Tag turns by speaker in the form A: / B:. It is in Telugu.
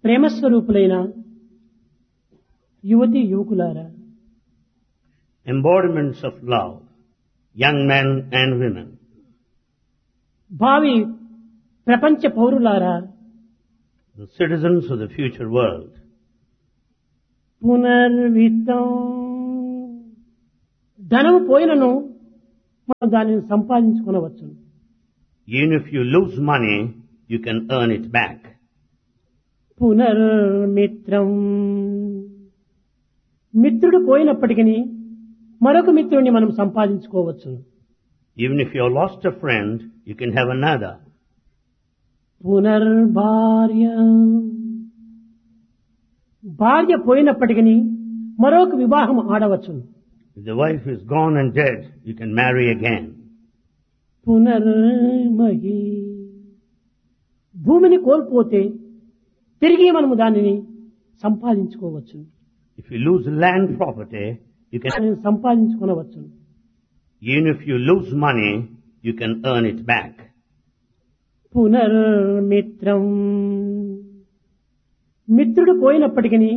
A: ప్రేమస్వరూపులైన యువతి యువకులారా
B: embodiments of love, young men and women,
A: భావి ప్రపంచ పౌరులారా
B: the citizens of the future world.
A: పునర్విత్తం ధనం పోయినను మనం దానిని సంపాదించుకునవచ్చు
B: Even if you lose money, you can earn it back.
A: పునర్మిత్రం మిత్రుడు పోయినప్పటికీ మరొక మిత్రుడిని మనం సంపాదించుకోవచ్చు
B: Even if you have lost a friend, you can have another.
A: పునర్భార్య భార్య పోయినప్పటికీ మరొక వివాహం ఆడవచ్చు
B: If the wife is gone and dead, you can marry again.
A: పునర్మహి భూమిని కోల్పోతే తిరిగి మనము దానిని సంపాదించుకోవచ్చు
B: If you lose land property, you can,
A: దానిని సంపాదించుకునవచ్చు
B: even if you lose money, you can earn it back.
A: పునర్మిత్రం మిత్రుడు పోయినప్పటికీ